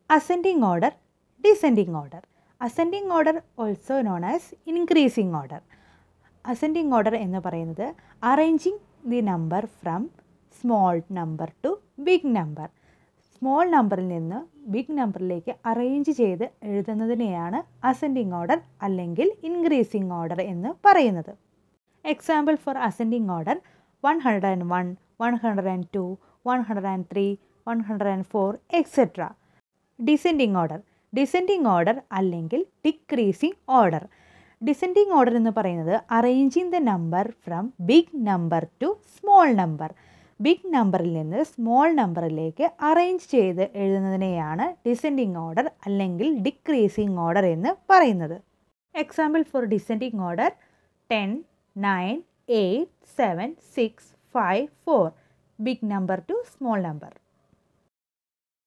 ascending order descending order ascending order also known as increasing order ascending order എന്ന് പറയുന്നത് arranging the number from small number to big number small നമ്പറിൽ നിന്ന് big നമ്പറിലേക്ക് arrange ചെയ്ത് എഴുതുന്നതിനെയാണ് ascending order അല്ലെങ്കിൽ increasing order എന്ന് പറയുന്നത് example for ascending order one hundred and one one hundred and two one hundred and three one hundred and four etcetera descending order descending order അല്ലെങ്കിൽ decreasing order descending order എന്ന് പറയുന്നത് arranging the number from big number to small number big നമ്പറിൽ നിന്ന് small നമ്പറിലേക്ക് arrange ചെയ്ത് എഴുതുന്നതിനെയാണ് descending order അല്ലെങ്കിൽ decreasing order എന്ന് പറയുന്നത് example for descending order ten nine eight seven six five four big number to small number